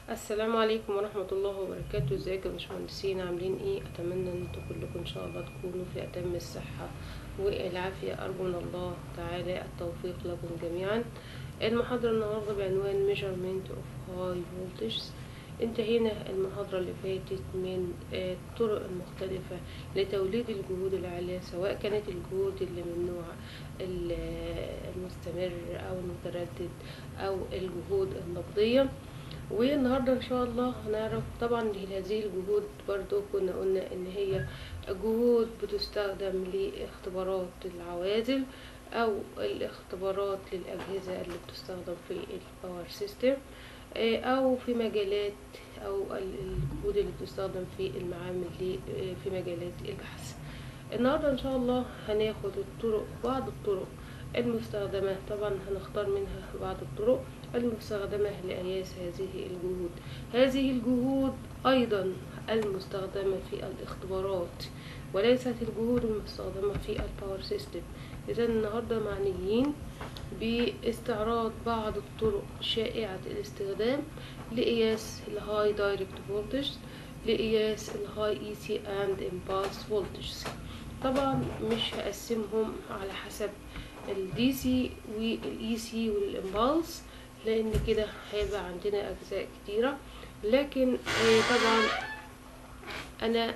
السلام عليكم ورحمة الله وبركاته ازيكم يا باشمهندسين عاملين ايه اتمنى ان انتوا كلكم ان شاء الله تكونوا في اتم الصحة والعافية ارجو من الله تعالى التوفيق لكم جميعا المحاضرة النهاردة بعنوان measurement of high voltage انتهينا المحاضرة اللي فاتت من آه، الطرق المختلفة لتوليد الجهود العالية سواء كانت الجهود اللي من نوع ال- المستمر أو المتردد أو الجهود النقدية والنهاردة إن شاء الله هنعرف طبعا هذه الجهود برضو كنا قلنا إن هي جهود بتستخدم لاختبارات العوازل أو الاختبارات للأجهزة اللي بتستخدم في الباور سيستم آه، أو في مجالات أو ال- الجهود اللي بتستخدم في المعامل ل- آه، في مجالات البحث النهاردة إن شاء الله هناخد الطرق بعض الطرق المستخدمة طبعا هنختار منها بعض الطرق المستخدمة لقياس هذه الجهود هذه الجهود أيضا المستخدمة في الاختبارات وليست الجهود المستخدمة في الباور سيستم إذا النهاردة معنيين باستعراض بعض الطرق شائعة الاستخدام لقياس الهاي دايركت فولتج لقياس الهاي اي سي اند امبالس فولتجز طبعا مش هقسمهم على حسب الدي سي والاي سي والامبالس لان كده هيبقى عندنا اجزاء كتيره لكن آه، طبعا انا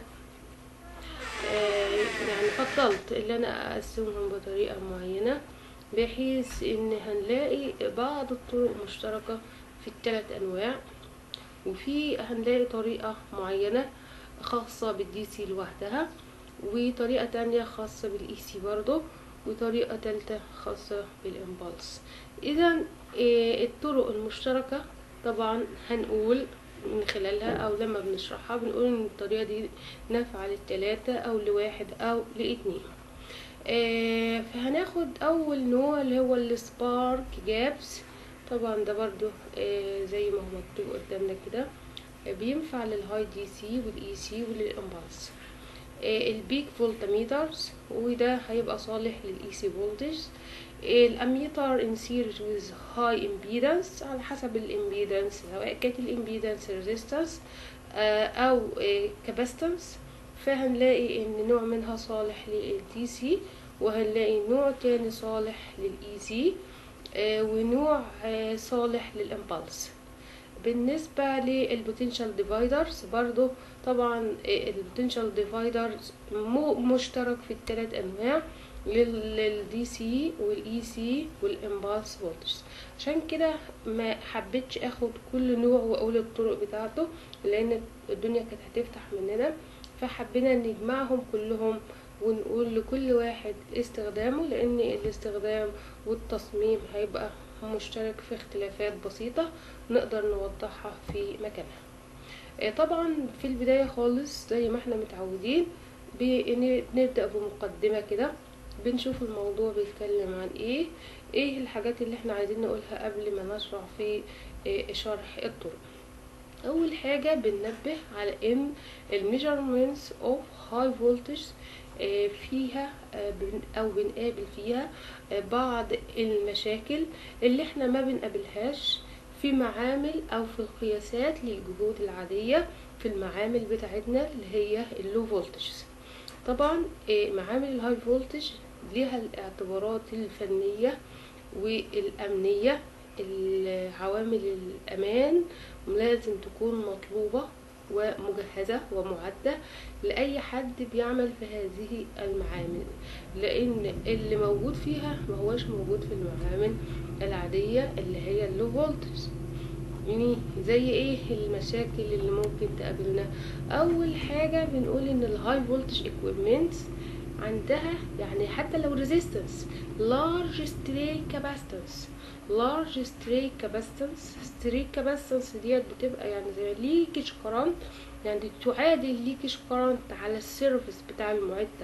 آه، يعني فضلت ان انا اقسمهم بطريقه معينه بحيث ان هنلاقي بعض الطرق مشتركه في الثلاث انواع وفي هنلاقي طريقه معينه خاصه بالدي سي لوحدها وطريقه تانية خاصه بالاي سي برضو وطريقه تالتة خاصه بالامبالس اذا آه، الطرق المشتركه طبعا هنقول من خلالها او لما بنشرحها بنقول ان الطريقه دي نافعه للتلاتة او لواحد او لاتنين آه، فهناخد اول نوع اللي هو السبارك جابس طبعا ده برضو آه، زي ما هو مكتوب قدامنا كده آه، بينفع للهاي دي سي والاي سي وللامبالس آه، البيك فولتميترز وده هيبقى صالح للاي سي فولتج الاميتر ان سيريز ويز هاي امبيدنس على حسب الامبيدنس سواء كانت الامبيدنس ريزيستنس او كاباستنس فهنلاقي ان نوع منها صالح للدي سي وهنلاقي نوع تاني صالح للاي سي ونوع آه، صالح للامبالس بالنسبة للبوتنشال ديفايدرز برضو طبعا البوتنشال ديفايدرز مشترك في الثلاث انواع للدي سي والاي سي والامبالس فولتج عشان كده ما حبيتش اخد كل نوع واقول الطرق بتاعته لان الدنيا كانت هتفتح مننا فحبينا نجمعهم كلهم ونقول لكل واحد استخدامه لان الاستخدام والتصميم هيبقى مشترك في اختلافات بسيطة نقدر نوضحها في مكانها آه، طبعا في البداية خالص زي ما احنا متعودين بنبدأ بمقدمة كده بنشوف الموضوع بيتكلم عن ايه ايه الحاجات اللي احنا عايزين نقولها قبل ما نشرح في آه، شرح الطرق اول حاجة بننبه على ان الميجرمنتس اوف هاي فولتج فيها آه، بن- او بنقابل فيها آه، بعض المشاكل اللي احنا ما بنقابلهاش في معامل او في القياسات للجهود العادية في المعامل بتاعتنا اللي هي اللو فولتجز طبعا آه، معامل الهاي فولتج ليها الاعتبارات الفنية والأمنية العوامل الأمان لازم تكون مطلوبة ومجهزة ومعدة لأي حد بيعمل في هذه المعامل لأن اللي موجود فيها ما هوش موجود في المعامل العادية اللي هي اللو فولتج يعني زي ايه المشاكل اللي ممكن تقابلنا اول حاجة بنقول ان الهاي فولتج equipment عندها يعني حتى لو resistance large stray capacitance large stray capacitance stray capacitance ديت بتبقى يعني زي ليكج كرنت يعني تعادل ليكج كرنت على السيرفس بتاع المعدة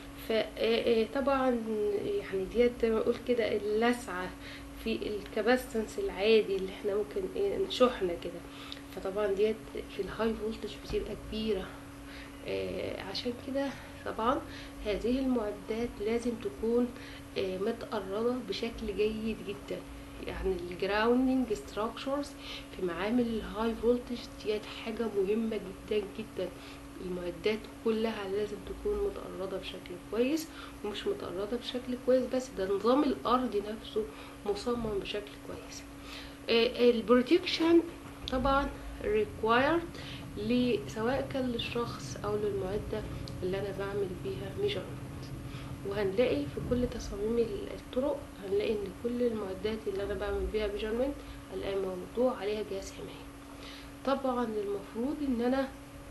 فطبعا يعني ديت زي ما اقول كده اللسعة في الكباستنس العادي اللي احنا ممكن ايه نشحنة كده فطبعا ديت في الهاي فولتج بتبقى كبيرة آه عشان كده طبعا هذه المعدات لازم تكون آه متقربة بشكل جيد جدا يعني الجراوندنج ستراكشرز في معامل الهاي فولتج ديت حاجة مهمة جدا جدا المعدات كلها لازم تكون متقرضة بشكل كويس ومش متقرضة بشكل كويس بس ده نظام الأرض نفسه مصمم بشكل كويس البروتكشن طبعا required ل- سواء كان للشخص او للمعدة اللي انا بعمل بيها measurement وهنلاقي في كل تصاميم ال- الطرق هنلاقي ان كل المعدات اللي انا بعمل بيها measurement هنلاقي موضوع عليها جهاز حماية طبعا المفروض ان انا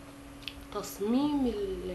تصميم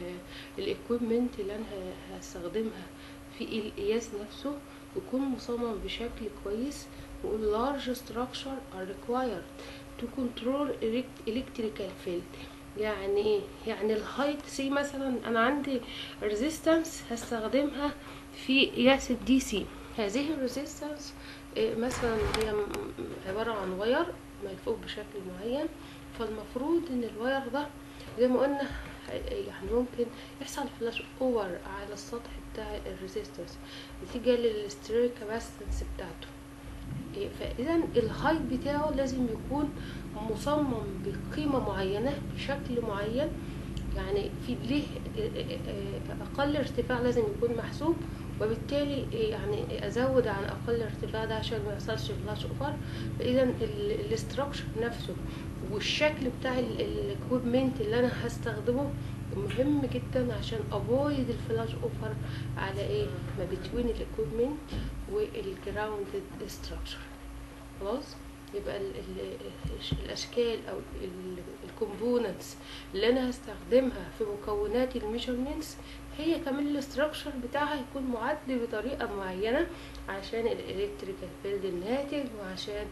الاكويبمنت اللي انا ه- هستخدمها في القياس نفسه يكون مصمم بشكل كويس ويقول large structure are required to control elect- electrical field يعني ايه يعني الهايت سي مثلا انا عندي ريزيستنس هستخدمها في قياس الدي سي هذه الريزيستنس مثلا هي م- عبارة عن واير ملفوف بشكل معين فالمفروض ان الواير ده زي ما قلنا يعني ممكن يحصل فلاش اوفر على السطح بتاع الريزيستنس نتيجة للستيريو كاباسيتنس بتاعته إيه، فاذا الهايت بتاعه لازم يكون مصمم بقيمة معينة بشكل معين يعني في ليه إيه، إيه، إيه، اقل ارتفاع لازم يكون محسوب وبالتالي إيه، يعني ازود عن اقل ارتفاع ده عشان ما يحصلش فلاش اوفر فاذا الاستراكشر نفسه والشكل بتاع الاكويبمنت اللي انا هستخدمه مهم جدا عشان افويد الفلاش اوفر على ايه ما بتوين الاكويبمنت والجراوند ستراكشر خلاص يبقى ال ال الاشكال او الكومبوننتس اللي انا هستخدمها في مكونات الميجرمنتس هي كمان الاستراكشر بتاعها يكون معد بطريقه معينه عشان الالكتريكال فيلد الناتج وعشان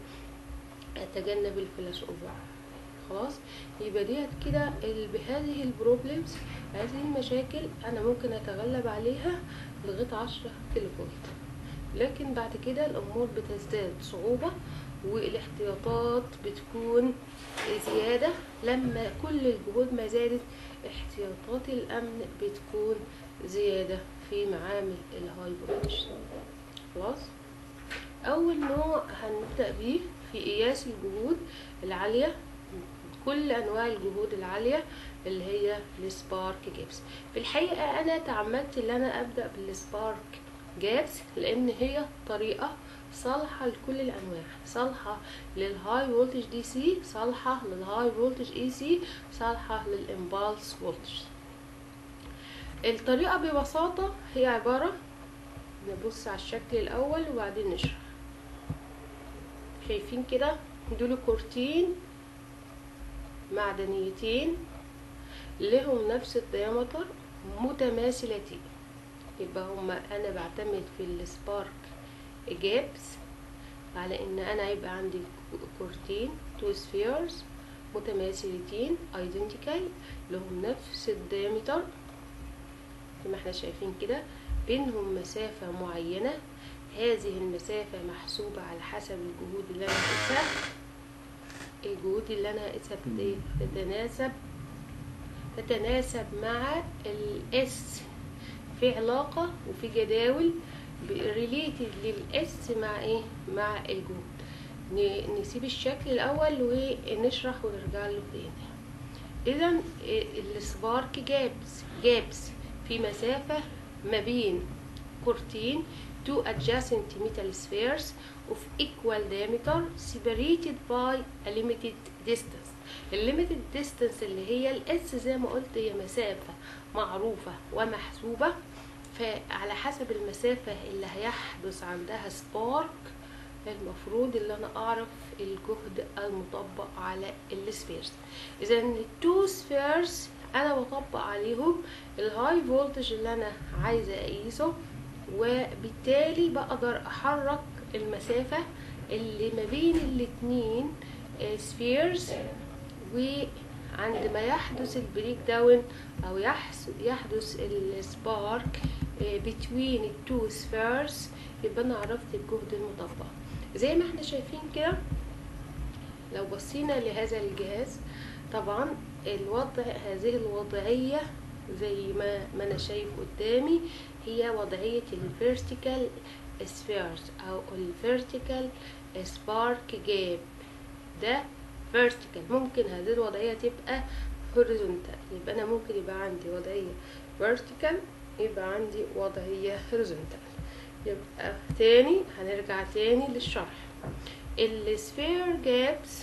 اتجنب الفلاش اوفر خلاص يبقى ديت كده ال- بهذه البروبلمز هذه المشاكل انا ممكن اتغلب عليها لغايه 10 كيلو فولت لكن بعد كده الامور بتزداد صعوبه والاحتياطات بتكون زياده لما كل الجهود ما زادت احتياطات الامن بتكون زياده في معامل الهاي فولتج خلاص اول نوع هنبدا بيه في قياس الجهود العاليه كل انواع الجهود العاليه اللي هي السبارك جابس في الحقيقه انا تعمدت ان انا ابدا بالسبارك جابس لان هي طريقه صالحه لكل الانواع صالحه للهاي فولتج دي سي صالحه للهاي فولتج اي سي صالحه للامبالس فولتج الطريقه ببساطه هي عباره نبص على الشكل الاول وبعدين نشرح شايفين كده دول كورتين معدنيتين لهم نفس الديامتر متماثلتين يبقى هما انا بعتمد في السبارك جابس على ان انا يبقى عندي كورتين تو سفيرز متماثلتين ايدنتيكال لهم نفس الديامتر زي ما احنا شايفين كده بينهم مسافة معينة هذه المسافة محسوبة على حسب الجهود اللي انا هقيسها الجهود اللي انا هقيسها بت- إيه؟ تتناسب تتناسب مع الاس في علاقة وفي جداول ريليتد للاس مع ايه مع الجهود ن- نسيب الشكل الاول ونشرح ونرجع له تاني اذا السبارك جابس جابس في مسافة ما بين كورتين two adjacent metal spheres of equal diameter separated by a limited distance الليميتد ديستانس اللي هي الاس زي ما قلت هي مسافة معروفة ومحسوبة فعلى حسب المسافة اللي هيحدث عندها سبارك المفروض ان انا اعرف الجهد المطبق على السفيرز اذا التو سفيرز انا بطبق عليهم الهاي فولتج اللي انا عايزه اقيسه وبالتالي بقدر احرك المسافه اللي ما بين الاتنين سفيرز وعندما يحدث البريك داون او يحس- يحدث السبارك بتوين التو سفيرز يبقى انا عرفت الجهد المطبق زي ما احنا شايفين كده لو بصينا لهذا الجهاز طبعا الوضع هذه الوضعية زي ما ما انا شايف قدامي هي وضعية الفيرتيكال سفيرز او الفيرتيكال سبارك جاب ده vertical ممكن هذه الوضعية تبقى horizontal يبقى أنا ممكن يبقى عندي وضعية vertical يبقى عندي وضعية horizontal يبقى تاني هنرجع تاني للشرح السفير جابس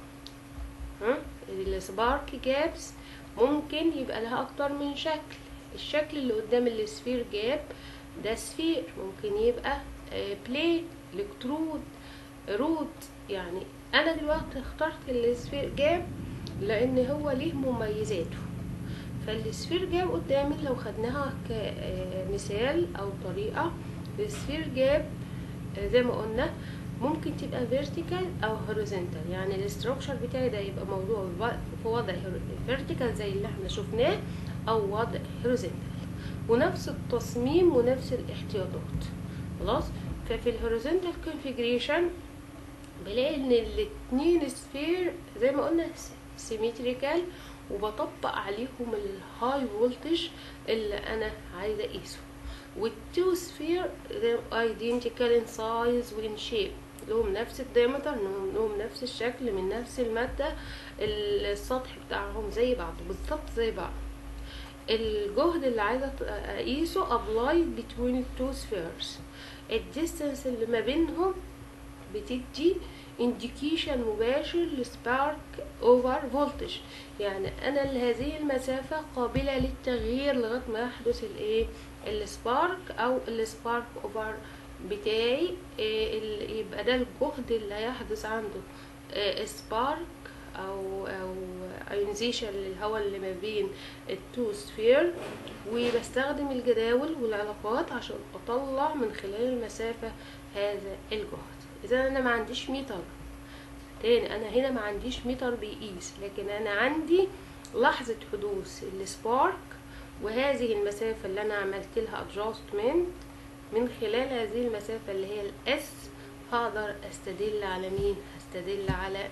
السبارك جابس ممكن يبقى لها اكتر من شكل الشكل اللي قدام السفير جاب ده سفير ممكن يبقى بليت الكترود رود يعني انا دلوقتي اخترت السفير جاب لان هو ليه مميزاته فالسفير جاب قدامي لو خدناها كمثال او طريقه السفير جاب زي ما قلنا ممكن تبقى vertical او horizontal يعني الاستراكشر بتاعي ده يبقى موضوع في وضع vertical زي اللي احنا شفناه او وضع horizontal ونفس التصميم ونفس الاحتياطات خلاص ففي الهوريزونتال configuration بلاقي ان الاتنين سفير زي ما قلنا سيمتريكال وبطبق عليهم الهاي فولتج اللي انا عايزه اقيسه والتو سفير ايدنتيكال ان سايز وان شيب لهم نفس الدايمتر لهم نفس الشكل من نفس المادة السطح بتاعهم زي بعض بالظبط زي بعض الجهد اللي عايزة اقيسه applied between two spheres الديستنس اللي ما بينهم بتدي indication مباشر لسبارك اوفر فولتج يعني انا هذه المسافة قابلة للتغيير لغاية ما يحدث الايه السبارك او السبارك اوفر بتاعي إيه يبقى ده الجهد اللي هيحدث عنده إيه سبارك او او ايونيزيشن للهواء اللي ما بين التو سفير وبستخدم الجداول والعلاقات عشان اطلع من خلال المسافة هذا الجهد اذا انا ما عنديش متر تاني انا هنا ما عنديش متر بيقيس لكن انا عندي لحظة حدوث السبارك وهذه المسافة اللي انا عملت لها adjustment من خلال هذه المسافة اللي هي الاس هقدر استدل على مين هستدل على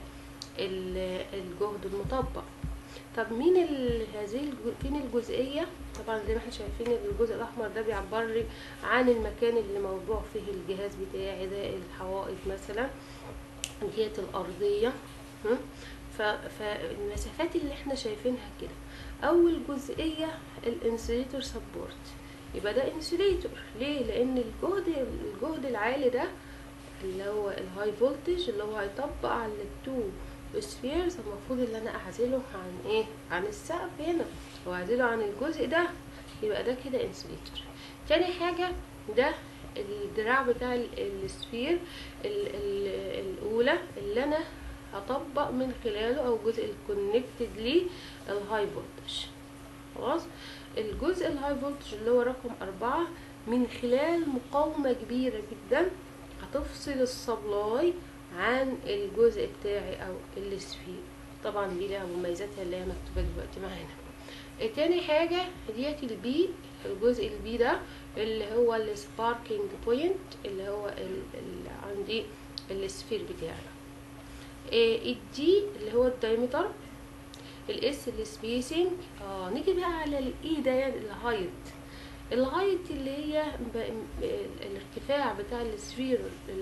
الجهد المطبق طب مين هذه فين الجزئية طبعا زي ما احنا شايفين الجزء الاحمر ده بيعبر لي عن المكان اللي موضوع فيه الجهاز بتاعي ده الحوائط مثلا ديت الارضية فالمسافات اللي احنا شايفينها كده اول جزئية الانسوليتور سبورت يبقى ده انسوليتور ليه لان الجهد الجهد العالي ده اللي هو الهاي فولتج اللي هو هيطبق على التو سفيرز المفروض ان انا اعزله عن ايه عن السقف هنا واعزله عن الجزء ده يبقى ده كده انسوليتور تاني حاجة ده الدراع بتاع السفير الاولى اللي انا هطبق من خلاله او الجزء الكونكتد ليه الهاي فولتج خلاص الجزء الهاي فولتج اللي هو رقم أربعة من خلال مقاومة كبيرة جدا هتفصل السبلاي عن الجزء بتاعي أو السفير طبعا دي لها مميزاتها اللي هي مكتوبة دلوقتي معانا تاني حاجة ديت البي الجزء البي ده اللي هو السباركينج بوينت اللي هو اللي عندي السفير بتاعي الدي اللي هو الدايمتر الاس السبيسنج اه نيجي بقى على الاي ده يعني الهايت الهايت اللي هي الارتفاع بتاع السفير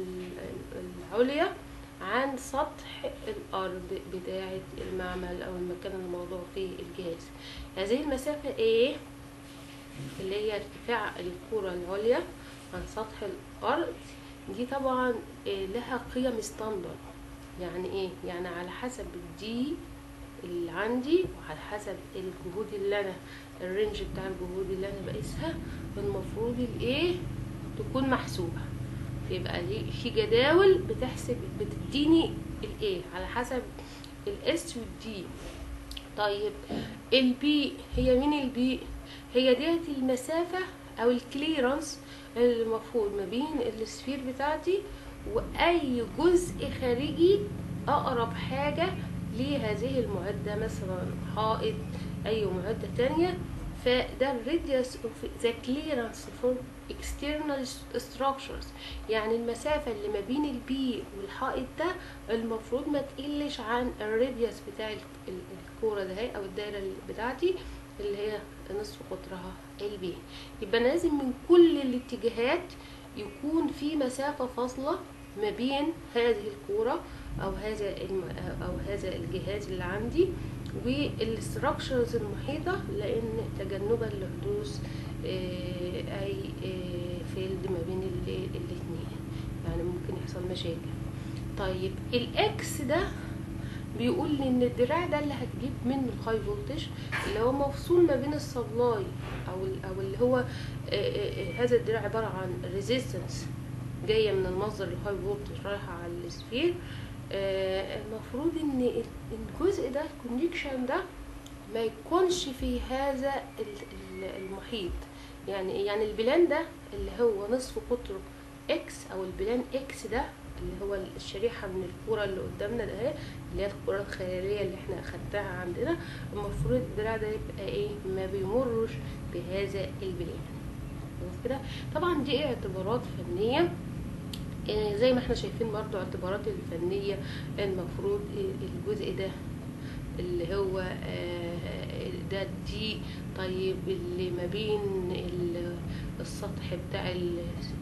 العليا عن سطح الارض بتاعه المعمل او المكان الموضوع فيه الجهاز هذه المسافه ايه اللي هي ارتفاع الكره العليا عن سطح الارض دي طبعا لها قيم ستاندرد يعني ايه يعني على حسب الدي اللي عندي وعلى حسب الجهود اللي انا الرينج بتاع الجهود اللي انا بقيسها المفروض الايه تكون محسوبه يبقى دي في جداول بتحسب بتديني الايه على حسب الاس والدي طيب البي هي مين البي هي ديت المسافه او الكليرنس اللي المفروض ما بين السفير بتاعتي واي جزء خارجي اقرب حاجه لهذه المعدة مثلا حائط أي معدة تانية فده الراديوس اوف ذا كليرنس فور external structures يعني المسافة اللي ما بين البي والحائط ده المفروض ما تقلش عن الراديوس بتاع الكورة ده أو الدايرة بتاعتي اللي هي نصف قطرها البي يبقى لازم من كل الاتجاهات يكون في مسافة فاصلة ما بين هذه الكورة او هذا الم... او هذا الجهاز اللي عندي والاستراكشرز المحيطة لان تجنبا لحدوث آه، اي فيلد ما بين ال- الاتنين يعني ممكن يحصل مشاكل طيب الاكس ده بيقول لي ان الدراع ده اللي هتجيب منه الهاي فولتج اللي هو مفصول ما بين السبلاي او ال- او اللي هو آه، آه، آه، هذا الدراع عباره عن ريزيستنس جايه من المصدر الهاي فولتج رايحه على السفير آه، المفروض ان ال- الجزء ده الكونكشن ده ما يكونش في هذا ال- ال- المحيط يعني إيه؟ يعني البلان ده اللي هو نصف قطره اكس او البلان اكس ده اللي هو الشريحة من الكورة اللي قدامنا ده اهي اللي هي الكورة الخيالية اللي احنا اخدناها عندنا المفروض الدراع ده يبقى ايه ما بيمرش بهذا البلان خلاص كده طبعا دي اعتبارات فنية آه، زي ما احنا شايفين برضو اعتبارات الفنية المفروض الجزء ده اللي هو آه، ده دي طيب اللي ما بين ال- السطح بتاع ال-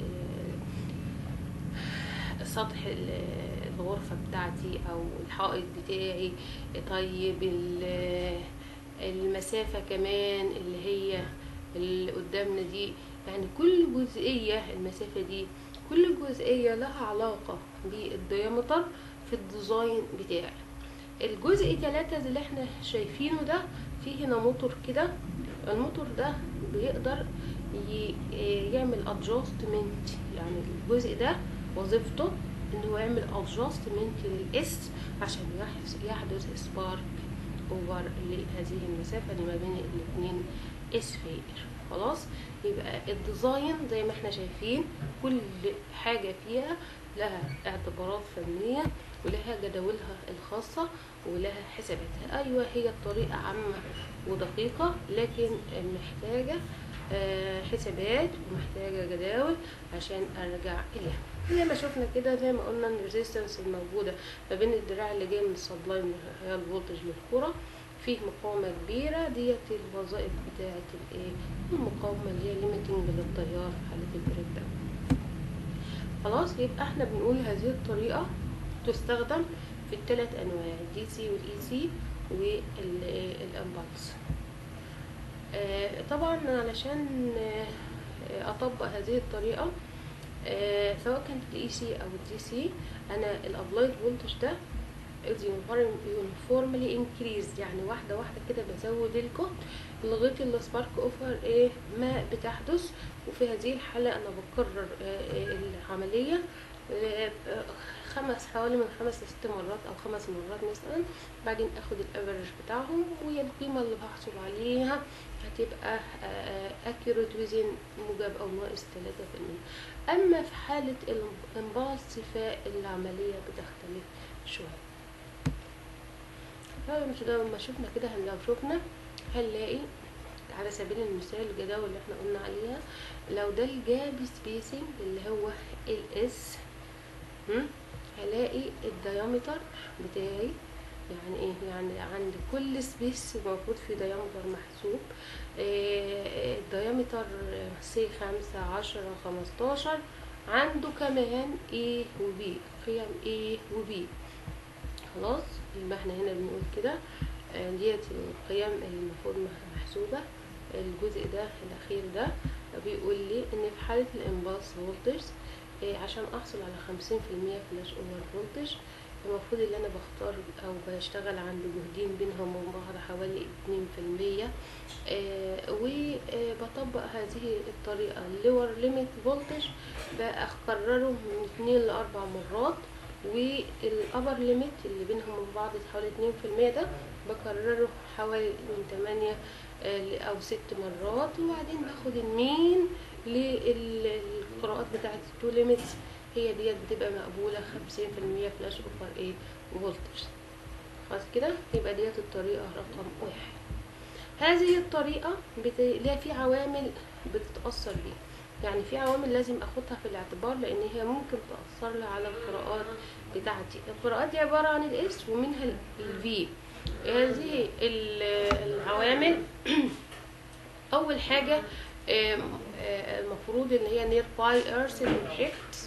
آه، سطح ال- الغرفة بتاعتي أو الحائط بتاعي طيب ال- المسافة كمان اللي هي اللي قدامنا دي يعني كل جزئية المسافة دي كل جزئية لها علاقة بالديامتر في الديزاين بتاعي الجزء تلاتة اللي احنا شايفينه ده فيه هنا موتور كده الموتور ده بيقدر ي- يعمل adjustment يعني الجزء ده وظيفته ان هو يعمل adjustment للاس عشان يحس- يحدث سبارك اوفر لهذه المسافة اللي ما بين الاتنين اسفير خلاص يبقى الديزاين زي ما احنا شايفين كل حاجة فيها لها اعتبارات فنية ولها جداولها الخاصة ولها حساباتها أيوة هي الطريقة عامة ودقيقة لكن محتاجة آه، حسابات ومحتاجة جداول عشان أرجع إليها زي ما شفنا كده زي ما قلنا الريزيستنس الموجودة ما بين الدراع اللي جاي من السبلاي من هي الفولتج للكرة فيه مقاومة كبيرة ديت الوظائف بتاعة الايه المقاومة اللي هي ليميتنج للتيار في حالة البريك داون خلاص يبقى احنا بنقول هذه الطريقة تستخدم في الثلاث انواع الدي سي والاي سي والامبالس طبعا علشان آه، اطبق هذه الطريقة آه، سواء كانت الاي سي او الدي سي انا الابلايد فولتج ده يونيفورملي انكريز يعني واحده واحده كده بزود الجهد لغايه السبارك اوفر ايه ما بتحدث وفي هذه الحاله انا بكرر آه، آه، العمليه آه، آه، خمس حوالي من خمس لست مرات او خمس مرات مثلا بعدين اخد الافرج بتاعهم وهي القيمه اللي بحصل عليها هتبقى اكيوريت وزن موجب او ناقص 3% اما في حاله الامبالس فالعمليه بتختلف شويه لو ما شفنا كده هن- لو شفنا هنلاقي على سبيل المثال الجداول اللي احنا قلنا عليها لو ده الجاب سبيسنج اللي هو الاس هلاقي الديامتر بتاعي يعني ايه يعني عند كل سبيس المفروض في ديامتر محسوب آه، الديامتر سي خمسة عشرة خمستاشر عنده كمان A و B قيم A و B خلاص يبقى احنا هنا بنقول كده آه، ديت القيم المفروض مح- محسوبة الجزء ده الأخير ده بيقول لي إن في حالة الإمبالس فولتج آه، عشان أحصل على خمسين في المية فلاش أوفر فولتج المفروض اللي أنا بختار أو بشتغل عند جهدين بينهم وبين بعض حوالي اتنين في المية وبطبق هذه الطريقة اللور ليميت فولتج بكرره من اتنين لأربع مرات والأبر ليميت اللي بينهم وبين بعض حوالي اتنين في المية ده بكرره حوالي من تمانية آه، أو ست مرات وبعدين باخد المين للقراءات بتاعة التو ليميتس هي ديت بتبقى مقبولة خمسين في المية فلاش اوفر ايه فولتج خلاص كده يبقى ديت الطريقة رقم واحد هذه الطريقة بت... ليها في عوامل بتتأثر بيها يعني في عوامل لازم اخدها في الاعتبار لان هي ممكن تأثر لي على القراءات بتاعتي القراءات دي عبارة عن الاس ومنها الفي هذه ال- العوامل اول حاجة آم، آه، المفروض ان هي nearby earth objects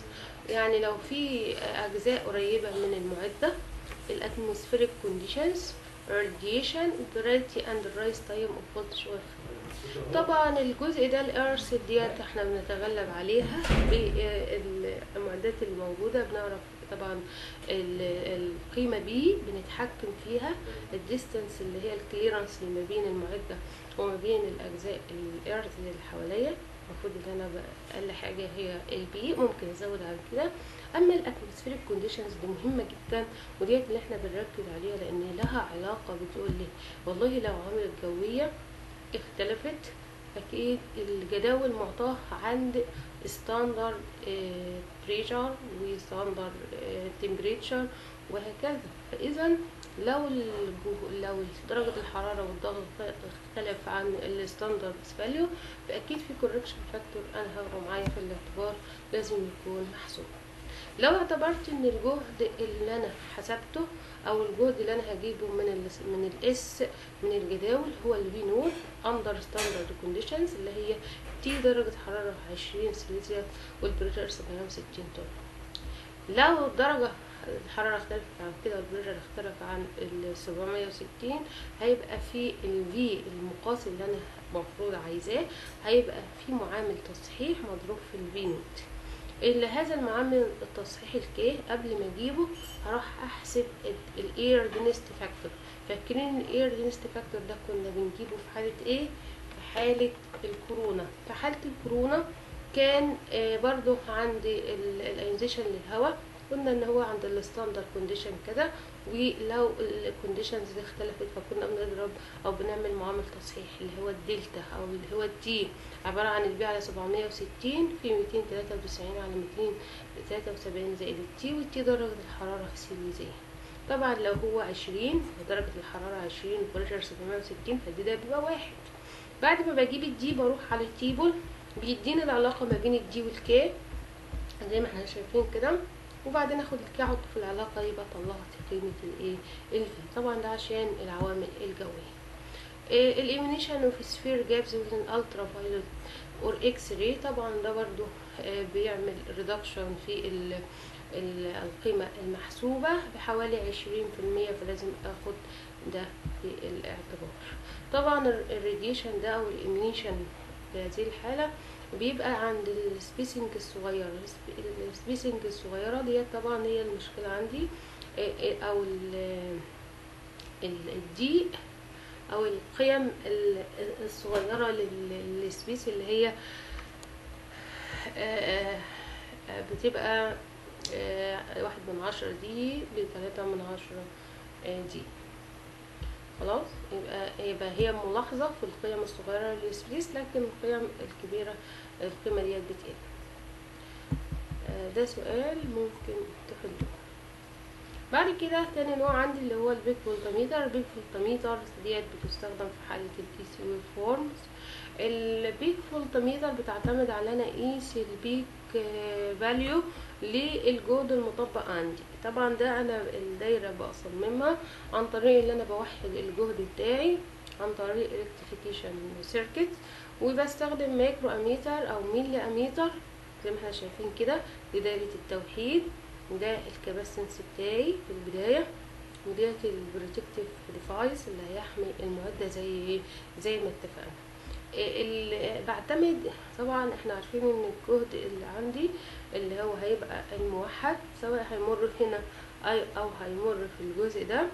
يعني لو في اجزاء قريبه من المعده الاتموسفيريك كونديشنز radiation gravity and rise time of voltage or طبعا الجزء ده الارث ديت احنا بنتغلب عليها بالمعدات اللي موجوده بنعرف طبعا ال- القيمه بي بنتحكم فيها الديستانس اللي هي الكليرنس اللي ما بين المعده وما بين الاجزاء الارث اللي حواليا المفروض ان انا بقى اقل حاجه هي البي ممكن ازود على كده اما الاتموسفيريك كونديشنز دي مهمه جدا وديت اللي احنا بنركز عليها لان لها علاقه بتقول لي والله لو عوامل الجويه اختلفت اكيد الجداول معطاه عند ستاندرد بريشر وستاندرد تمبريتشر وهكذا فاذا لو الجو- لو درجة الحرارة والضغط اختلف عن الستاندرد فاليو فأكيد في كوركشن فاكتور أنا هاخده معايا في الاعتبار لازم يكون محسوب لو اعتبرت ان الجهد اللي انا حسبته او الجهد اللي انا هجيبه من ال من الاس من الجداول هو الفي نور اندر ستاندرد كونديشنز اللي هي تي درجة حرارة 20 سلسيوس والبريشر 760 طن لو الدرجة الحرارة اختلفت عن كده والبريشر اختلف عن ال 760 هيبقى في الفي المقاس اللي انا المفروض عايزاه هيبقى في معامل تصحيح مضروب في الفي نوت اللي هذا المعامل التصحيح الكي قبل ما اجيبه هروح احسب الاير دينست فاكتور فاكرين الاير دينست فاكتور ده كنا بنجيبه في حالة ايه في حالة الكورونا في حالة الكورونا كان آه برضو عند الايونيزيشن للهواء قلنا ان هو عند الستاندرد كونديشن كده ولو الكونديشنز دي اختلفت فكنا بنضرب او بنعمل معامل تصحيح اللي هو الدلتا او اللي هو التي عبارة عن البي على 760 في 293 على 273 زائد التي والتي درجة الحرارة السيليزية طبعا لو هو 20 درجة الحرارة 20 والبريشر 760 فدي ده بيبقى واحد بعد ما بجيب الدي بروح على التيبل بيديني العلاقة ما بين الدي والكي زي ما احنا شايفين كده وبعدين اخد الكي احطه في العلاقة يبقى طلعت قيمة الايه الفي طبعا ده عشان العوامل الجوية الإيمينيشن اوف سفير جابز وذ الترا فايلوت اور اكس راي طبعا ده برضو آه، بيعمل ريدكشن في ال ال- القيمة المحسوبة بحوالي عشرين في المية فلازم اخد ده في الاعتبار طبعا الراديشن ده او الإيمينيشن في هذه الحالة بيبقى عند السبيسنج الصغيرة السبيسنج الصغيرة ديت طبعا هي المشكلة عندي آه، آه، او ال- ال- الضيق او القيم ال- الصغيرة لل- للسبيس اللي هي آه، آه، بتبقى آه، واحد من عشرة دي لتلاتة من عشرة آه، دي خلاص يبقى يبقى هي ملاحظة في القيم الصغيرة للسبيس لكن القيم الكبيرة القيمة ديت بتقل آه، ده سؤال ممكن تحلوه بعد كده تاني نوع عندي اللي هو البيك فولتميتر البيك فولتميتر ديت بتستخدم في حالة الاي سي ويف فورمز البيك فولتميتر بتعتمد على انا اقيس البيك فاليو للجهد المطبق عندي طبعا ده انا الدايره بصممها عن طريق ان انا بوحد الجهد بتاعي عن طريق ريكتيفيكيشن سيركت وبستخدم مايكرو اميتر او ميلي اميتر زي ما احنا شايفين كده لدايره التوحيد وده الكباسنس بتاعي في البدايه وديت البروتكتيف ديفايس اللي هيحمي المعده زي ايه زي ما اتفقنا ال- بعتمد طبعا احنا عارفين ان الجهد اللي عندي اللي هو هيبقى الموحد سواء هيمر هنا أي او هيمر في الجزء ده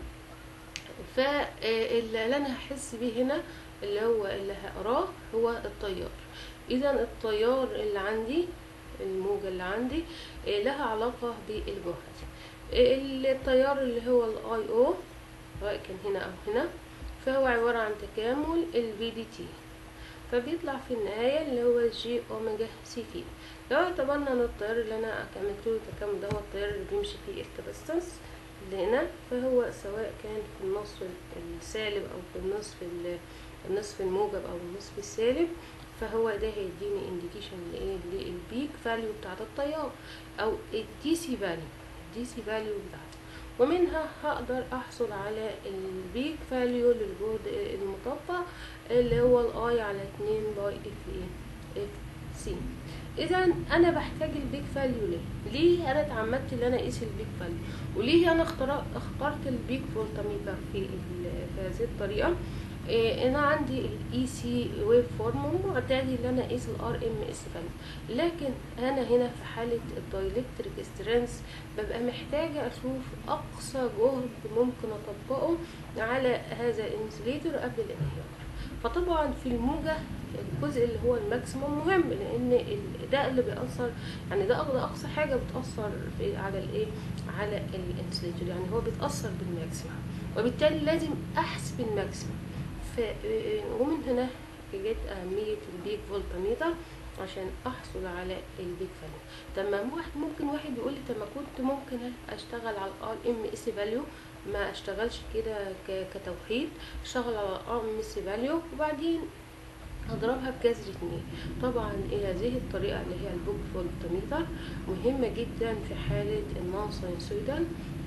فاللي انا هحس بيه هنا اللي هو اللي هقراه هو التيار اذا التيار اللي عندي الموجة اللي عندي آه، لها علاقة بالجهد آه، التيار اللي هو الاي او سواء كان هنا او هنا فهو عبارة عن تكامل الفي دي تي فبيطلع في النهاية اللي هو جي اوميجا سي تي لو اعتبرنا ان التيار اللي انا عملت له التكامل ده هو التيار اللي بيمشي فيه الكاباستنس اللي هنا فهو سواء كان في النصف السالب او في النصف ال- النصف الموجب او النصف السالب فهو ده هيديني انديكيشن لايه للبيك فاليو بتاعت التيار او الدي سي فاليو الدي سي فاليو بتاعته ومنها هقدر احصل على البيك فاليو للجهد المطبق اللي هو الاي على اتنين باي اف ايه اف سي اذا انا بحتاج البيك فاليو ليه ليه انا اتعمدت ان انا اقيس البيك فاليو وليه انا اختار اخترت البيك فولتميتر في ال- في هذه الطريقه إيه انا عندي الاي سي ويف فورم ومعتادي ان انا اقيس الار ام اس فاليو لكن انا هنا في حاله الدايلكتريك سترينث ببقى محتاجه اشوف اقصى جهد ممكن اطبقه على هذا الانسوليتور قبل الانهيار فطبعا في الموجة الجزء اللي هو الماكسيموم مهم لان ال- ده اللي بيأثر يعني ده أقصى- اقصى حاجة بتأثر في على الايه على الانسوليتور يعني هو بيتأثر بالماكسيموم وبالتالي لازم احسب الماكسيموم ف- ومن هنا جت أهمية البيك فولتميتر عشان أحصل على البيك فاليو طب ما واحد ممكن واحد يقول لي طب ما كنت ممكن أشتغل على الار ام اس فاليو ما اشتغلش كده ك- كتوحيد اشتغل على الار ام اس فاليو وبعدين اضربها بجذر اتنين طبعا الى هذه الطريقه اللي هي البوك فولتميتر مهمه جدا في حاله النون ساينسويدال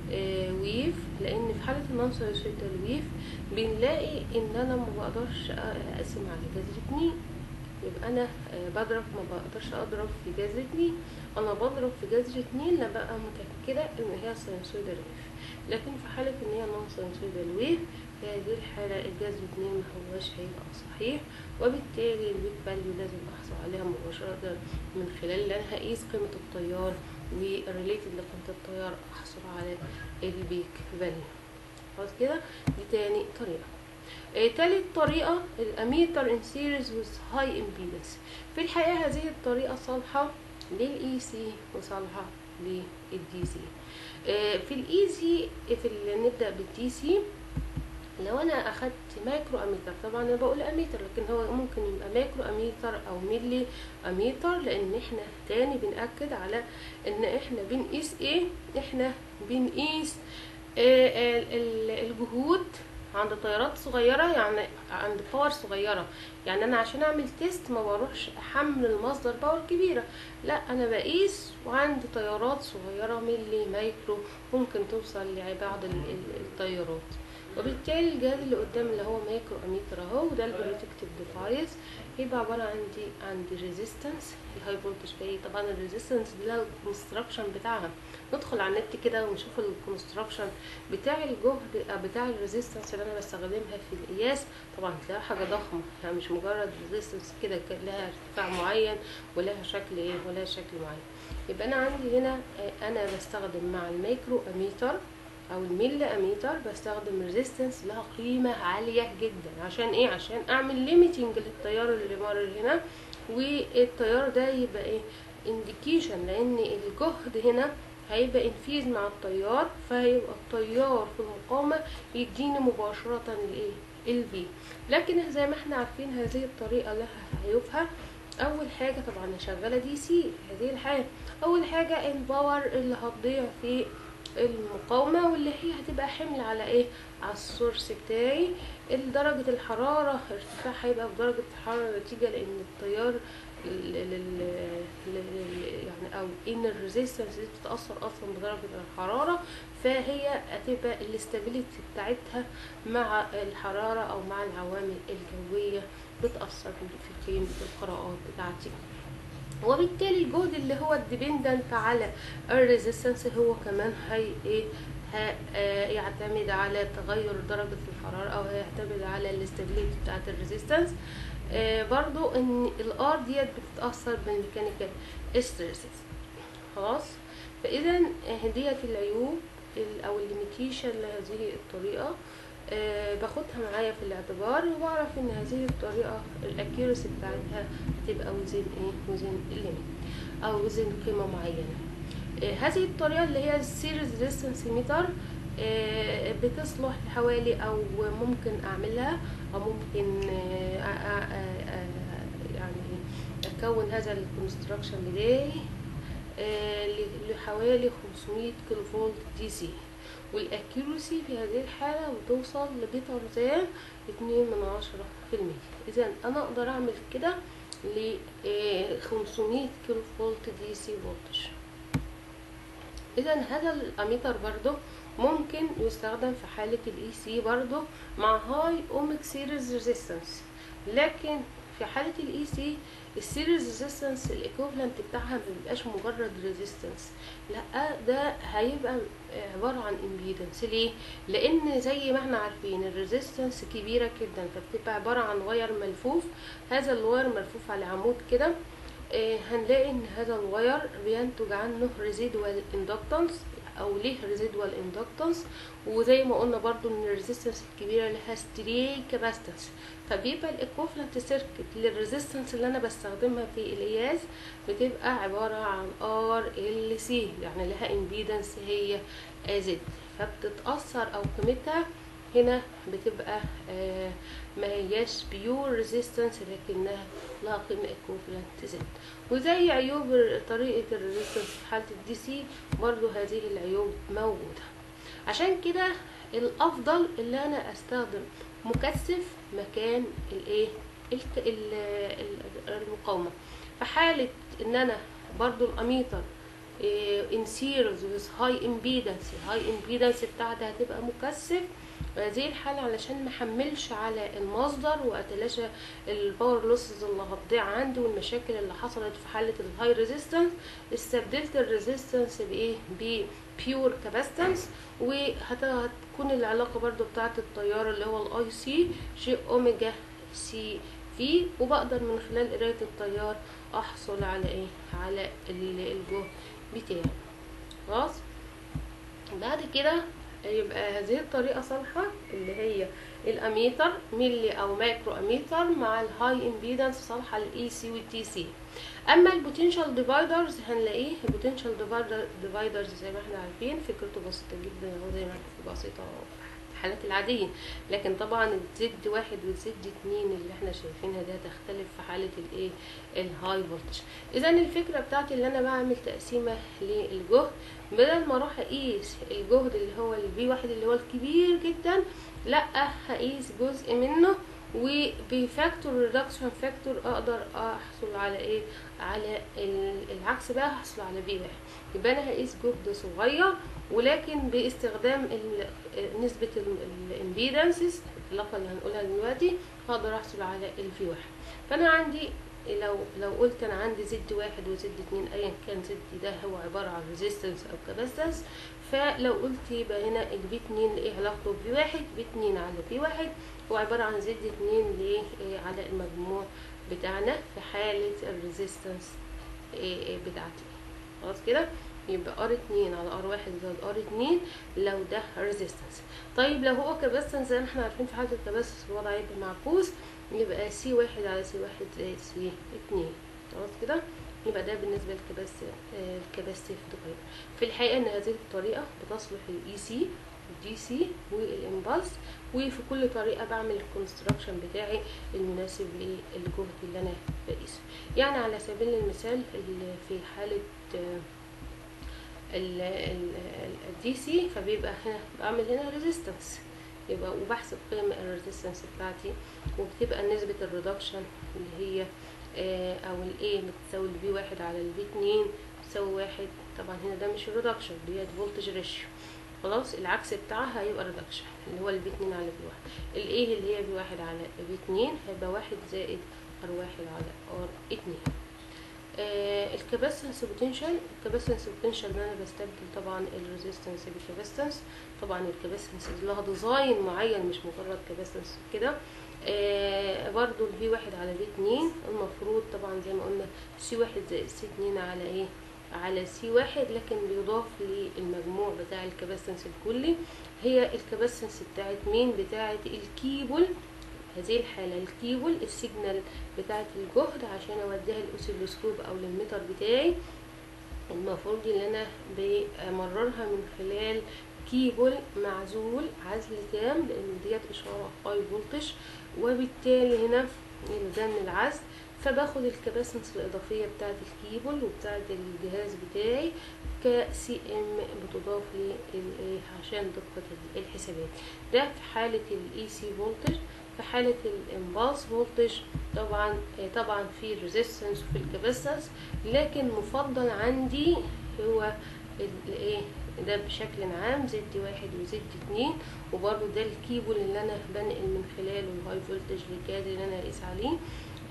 ويف لان في حاله النون ساينسويدال ويف بنلاقي ان انا ما بقدرش اقسم على جذر اتنين يبقى انا آه، بضرب ما بقدرش اضرب في جذر اتنين انا بضرب في جذر اتنين لا بقى متاكده ان هي ساينسويدال ويف لكن في حاله ان هي نون ساينسويدال ويف في هذه الحالة الجذر اتنين ما هوش هيبقى صحيح وبالتالي البيك فاليو لازم احصل عليها مباشرة من خلال ان انا هقيس قيمة التيار وريليتد لقيمة التيار احصل على البيك فاليو خلاص كده دي تاني طريقة آه، تالت طريقة الاميتر ان سيريز with هاي امبيدنس في الحقيقة هذه الطريقة صالحة للاي سي وصالحة للدي سي في الاي سي في ال- نبدأ بالدي سي لو انا اخدت مايكرو اميتر طبعا انا بقول اميتر لكن هو ممكن يبقى مايكرو اميتر او ميلي اميتر لان احنا تاني بنأكد على ان احنا بنقيس ايه احنا بنقيس آه، ال- ال- الجهود عند طيارات صغيرة يعني عند باور صغيرة يعني انا عشان اعمل تيست ما بروحش احمل المصدر باور كبيرة لا انا بقيس وعندي طيارات صغيرة ملي مايكرو ممكن توصل لبعض ال- ال- الطيارات وبالتالي الجهاز اللي قدام اللي هو مايكرو اميتر اهو وده البروتكتيف ديفايس هيبقى عباره عندي عندي ريزيستنس الهاي فولتج جاي طبعا الريزيستنس دي لها الكونستراكشن بتاعها ندخل على النت كده ونشوف الكونستراكشن بتاع الجهد آه، بتاع الريزيستنس اللي انا بستخدمها في القياس طبعا تلاقيها حاجه ضخمه يعني مش مجرد ريزيستنس كده كان لها ارتفاع معين ولها شكل ايه ولها شكل معين يبقى انا عندي هنا آه، انا بستخدم مع المايكرو اميتر او الميلي اميتر بستخدم ريزيستنس لها قيمه عاليه جدا عشان ايه عشان اعمل ليميتنج للتيار اللي مر هنا والتيار ده يبقى ايه انديكيشن لان الجهد هنا هيبقى انفيز مع التيار فهيبقى التيار في المقاومه يديني مباشره الايه الفي لكن زي ما احنا عارفين هذه الطريقه لها عيوبها اول حاجه طبعا أنا شغاله دي سي هذه الحاله اول حاجه الباور اللي هتضيع في المقاومة واللي هي هتبقى حمل على ايه على السورس بتاعي درجة الحرارة ارتفاع هيبقى في درجة الحرارة نتيجة لان التيار ال- ال- ال- ال- يعني او ان الريزيستنس دي بتتاثر اصلا بدرجه الحراره فهي هتبقى الاستابيليتي بتاعتها مع الحراره او مع العوامل الجويه بتاثر في قيمه القراءات بتاعتي وبالتالي الجهد اللي هو الديبندنت على الريزيستنس هو كمان هي ايه ه- آه، يعتمد على تغير درجة الحرارة أو هيعتمد على الاستابيليتي بتاعة الريزيستنس برضو ان الار ديت بتتأثر بالميكانيكال ستريسز خلاص فإذا آه، ديت العيوب ال- أو الليميتيشن لهذه الطريقة آه، باخدها معايا في الاعتبار وبعرف ان هذه الطريقة الاكيورسي بتاعتها هتبقى وزن ايه وزن الليميت او وزن قيمة معينة آه، هذه الطريقة اللي هي السيريز ريزيستنس ميتر بتصلح لحوالي او ممكن اعملها او ممكن آه، آه، آه، آه، يعني اكون هذا الكونستراكشن بتاعي آه، ل- لحوالي 500 كيلو فولت دي سي والاكيورسي في هذه الحالة بتوصل لبيتر زان اتنين من عشرة في المية اذا انا اقدر اعمل كده ل 500 كيلو فولت دي سي فولتج اذا هذا الاميتر برضو ممكن يستخدم في حالة الاي سي برضو مع هاي اوميك سيريز ريزيستنس لكن في حاله الاي سي السيريز ريزيستنس الايكوفلنت بتاعها ما بيبقاش مجرد ريزيستنس لا ده هيبقى عباره عن امبيدنس ليه لان زي ما احنا عارفين الريزيستنس كبيره جدا فبتبقى عباره عن واير ملفوف هذا الواير ملفوف على عمود كده آه، هنلاقي ان هذا الواير بينتج عنه ريزيدوال اندكتنس او ليه ريزيدوال اندكتنس وزي ما قلنا برضو ان الريزيستنس الكبيره لها ستري كاباستنس فبيبقى الايكوفلنت سيركت للريزيستنس اللي انا بستخدمها في القياس بتبقى عباره عن ار ال سي يعني لها امبيدنس هي زد فبتتاثر او قيمتها هنا بتبقى آه ما هياش بيور ريزيستنس لكنها لها قيمه ايكوفلنت زد وزي عيوب طريقه الريزيستنس في حاله الدي سي برضو هذه العيوب موجوده عشان كده الافضل اللي انا استخدم مكثف مكان الايه الك- ال- ال- المقاومه في حاله ان انا برضو الاميتر ان سيريز ويز هاي امبيدنس الهاي امبيدنس بتاعتها هتبقى مكثف هذه الحالة علشان محملش على المصدر واتلاشى الباور لوسز اللي هتضيع عندي والمشاكل اللي حصلت في حالة الهاي ريزيستنس استبدلت الريزيستنس بايه ببيور كاباستنس وهتكون العلاقة برضو بتاعت التيار اللي هو الاي سي جي اوميجا سي في وبقدر من خلال قراية التيار احصل على ايه على ال- الجهد بتاعي خلاص بعد كده يبقى هذه الطريقة صالحة اللي هي الاميتر ملي او مايكرو اميتر مع الهاي امبيدنس صالحة للاي سي والتي سي اما البوتنشال ديفايدرز هنلاقيه البوتنشال ديفايدرز زي ما احنا عارفين فكرته بسيطة جدا اهو زي ما احنا بسيطة في الحالات العادية لكن طبعا الزد واحد والزد اتنين اللي احنا شايفينها دي هتختلف في حالة الايه الهاي فولتج اذا الفكرة بتاعتي اللي انا بعمل تقسيمة للجهد بدل ما اروح اقيس الجهد اللي هو الفي واحد اللي هو الكبير جدا لا هقيس جزء منه وبفاكتور ريدكشن فاكتور اقدر احصل على ايه على ال- العكس بقى هحصل على في واحد يبقى انا هقيس جهد صغير ولكن باستخدام ال- نسبة الامبيدنسز العلاقة اللي هنقولها دلوقتي هقدر احصل على الفي واحد فانا عندي لو لو قلت انا عندي زد واحد وزد اتنين ايا كان زد ده هو عبارة عن ريزيستنس او كاباسيتنس فلو قلت يبقى هنا الفي اتنين ايه علاقته بفي واحد في اتنين على في واحد هو عبارة عن زد اتنين ليه إيه على المجموع بتاعنا في حالة الريزيستنس إيه إيه بتاعتي خلاص كده يبقى ار اتنين على ار واحد زائد ار اتنين لو ده ريزيستنس طيب لو هو كاباسيتنس زي ما احنا عارفين في حالة الكاباسيتنس الوضع هيبقى معكوس يبقى سي واحد على سي واحد زائد سي اتنين خلاص كده يبقى ده بالنسبة للكباسيتيف ديفايدر في الحقيقة ان هذه الطريقة بتصلح للاي سي الدي سي والامبالس وفي كل طريقة بعمل الكونستراكشن بتاعي المناسب للجهد اللي انا بقيسه يعني على سبيل المثال ال- في حالة الدي سي فبيبقى هنا بعمل هنا ريزيستنس يبقى وبحسب قيم الريزيستنس بتاعتي وبتبقى نسبة الريدكشن اللي هي آه، او الايه بتساوي الفي واحد على الفي اتنين بتساوي واحد طبعا هنا ده مش الريدكشن ديت فولتج ريشيو خلاص العكس بتاعها هيبقى ريدكشن اللي هو الفي اتنين على في واحد الايه اللي هي في واحد على في اتنين هيبقى واحد زائد ار واحد على ار اتنين آه الكاباسيتنس بوتنشال الكاباسيتنس بوتنشال ده انا بستبدل طبعا الريزيستنس بالكاباسيتنس طبعا الكاباسيتنس لها ديزاين معين مش مجرد كاباسيتنس كده آه برضو الفي واحد على في اتنين المفروض طبعا زي ما قلنا سي واحد زائد سي اتنين على ايه على سي واحد لكن بيضاف للمجموع بتاع الكاباسيتنس الكلي هي الكاباسيتنس بتاعت مين بتاعت الكيبل هذه الحالة الكيبل السيجنال بتاعت الجهد عشان اوديها الاوسيلوسكوب او للمتر بتاعي المفروض ان انا بمررها من خلال كيبل معزول عزل تام لان ديت اشاره هاي فولتج وبالتالي هنا يلزمني العزل فباخد الكباسنس الاضافيه بتاعه الكيبل وبتاعه الجهاز بتاعي كسي ام بتضاف لي عشان دقه الحسابات ده في حاله الاي سي فولتج في حالة الامبالس فولتج طبعا طبعا في الريزيستنس وفي الكاباسيتنس لكن مفضل عندي هو الايه ده بشكل عام زد واحد وزد اتنين وبرده ده الكيبل اللي انا بنقل من خلاله الهاي فولتج للجهاز اللي انا اقيس عليه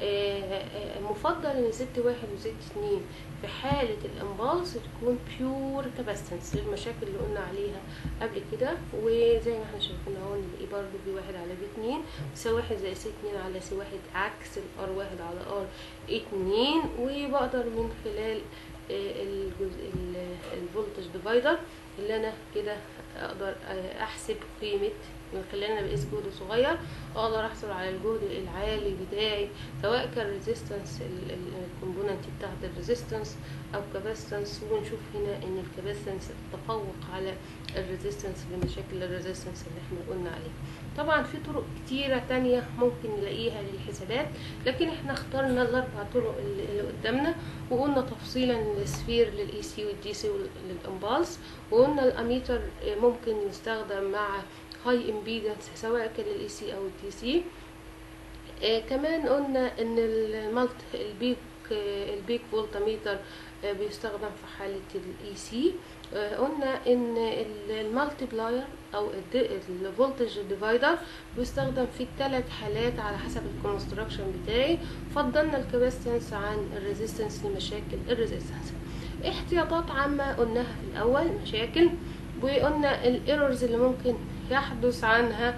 مفضل ان ست واحد وست اتنين في حالة الانباص تكون بيور كاباستنس للمشاكل اللي قلنا عليها قبل كده وزي ما احنا شايفين اهو نلاقي برضه بي واحد على بي اتنين سي واحد زي سي اتنين على سي واحد عكس الار واحد على ار اتنين وبقدر من خلال الجزء الفولتج ديفايدر اللي انا كده اقدر احسب قيمه من خلال انا بقيس جهد صغير اقدر احصل على الجهد العالي بتاعي سواء كان ريزيستنس الكومبوننت بتاعت الريزيستنس او كاباستنس ونشوف هنا ان الكاباستنس تفوق على الريزيستنس لمشاكل الريزيستنس اللي احنا قلنا عليه طبعا في طرق كتيرة تانية ممكن نلاقيها للحسابات لكن احنا اخترنا الاربع طرق اللي قدامنا وقلنا تفصيلا السفير للاي سي والدي سي للامبالس وقلنا الاميتر ممكن يستخدم مع هاي امبيدنس سواء كان للاي سي او الدي سي آه كمان قلنا ان المالت البيك آه البيك فولتميتر آه بيستخدم في حالة الاي سي آه قلنا ان المالتيبلاير او الفولتج ديفايدر بيستخدم في الثلاث حالات على حسب الكونستراكشن بتاعي فضلنا الكاباستنس عن الريزيستنس لمشاكل الريزيستنس احتياطات عامة قلناها في الاول مشاكل وقلنا الايرورز اللي ممكن يحدث عنها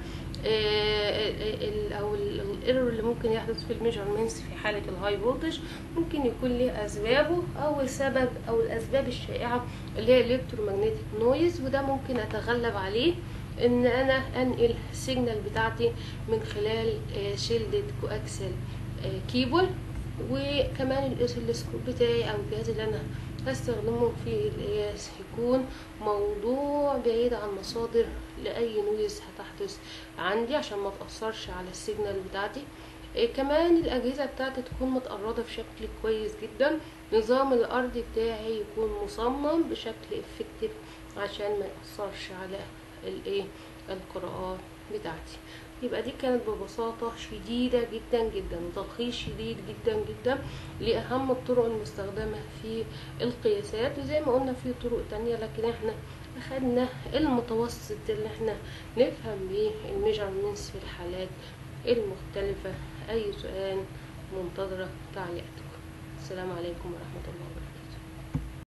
او الايرور اللي ممكن يحدث في الميجرمنتس في حاله الهاي فولتج ممكن يكون له اسبابه اول سبب او الاسباب الشائعه اللي هي الالكترومagnetic نويز وده ممكن اتغلب عليه ان انا انقل السيجنال بتاعتي من خلال شيلدد كواكسل كيبل وكمان الاسلسكوب بتاعي او الجهاز اللي انا هستخدمه في القياس يكون موضوع بعيد عن مصادر لأي نويز هتحدث عندي عشان ما تأثرش على السيجنال بتاعتي إيه كمان الأجهزة بتاعتي تكون متقرضة بشكل كويس جدا نظام الأرض بتاعي يكون مصمم بشكل افكتيف عشان ما يأثرش على الايه القراءات بتاعتي يبقى دي كانت ببساطة شديدة جدا جدا وتلخيص شديد جدا جدا لأهم الطرق المستخدمة في القياسات وزي ما قلنا في طرق تانية لكن احنا أخدنا المتوسط اللي احنا نفهم بيه الميجرمنتس في الحالات المختلفة أي سؤال منتظرة تعليقاتكم السلام عليكم ورحمة الله وبركاته